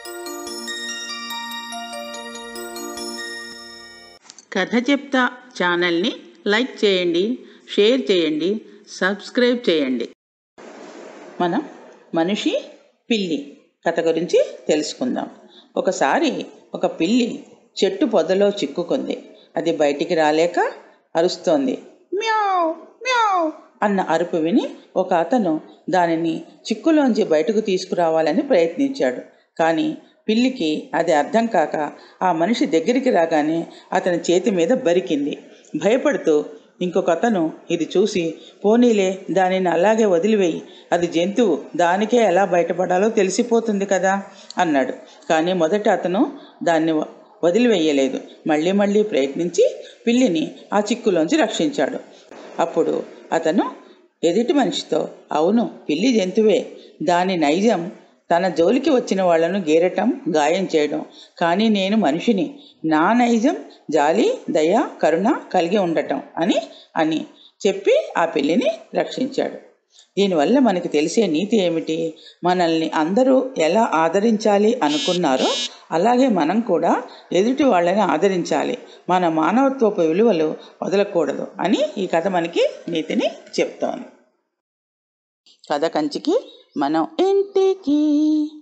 కథ చెప్తా ఛానల్ని లైక్ చేయండి షేర్ చేయండి సబ్స్క్రైబ్ చేయండి మనం మనిషి పిల్లి కథ గురించి తెలుసుకుందాం ఒకసారి ఒక పిల్లి చెట్టు పొదలో చిక్కుకుంది అది బయటికి రాలేక అరుస్తోంది మ్యావ్ మ్యావ్ అన్న అరుపు విని ఒక అతను దానిని చిక్కులోంచి బయటకు తీసుకురావాలని ప్రయత్నించాడు కానీ పిల్లికి అది అర్థం కాక ఆ మనిషి దగ్గరికి రాగానే అతని చేతి మీద బరికింది భయపడుతూ ఇంకొక అతను ఇది చూసి పోనీలే దానిని అలాగే వదిలివేయి అది జంతువు దానికే ఎలా బయటపడాలో తెలిసిపోతుంది కదా అన్నాడు కానీ మొదట అతను దాన్ని వ- వదిలివేయలేదు మళ్ళీ మళ్ళీ ప్రయత్నించి పిల్లిని ఆ చిక్కులోంచి రక్షించాడు అప్పుడు అతను ఎదుటి మనిషితో అవును పిల్లి జంతువే దాని నైజం తన జోలికి వచ్చిన వాళ్ళను గేరటం గాయం చేయడం కానీ నేను మనిషిని నా నైజం జాలి దయ కరుణ కలిగి ఉండటం అని అని చెప్పి ఆ పిల్లిని రక్షించాడు దీనివల్ల మనకి తెలిసే నీతి ఏమిటి మనల్ని అందరూ ఎలా ఆదరించాలి అనుకున్నారో అలాగే మనం కూడా ఎదుటి వాళ్ళని ఆదరించాలి మన మానవత్వపు విలువలు వదలకూడదు అని ఈ కథ మనకి నీతిని చెప్తోంది కథ కంచికి మనం ఇంటికి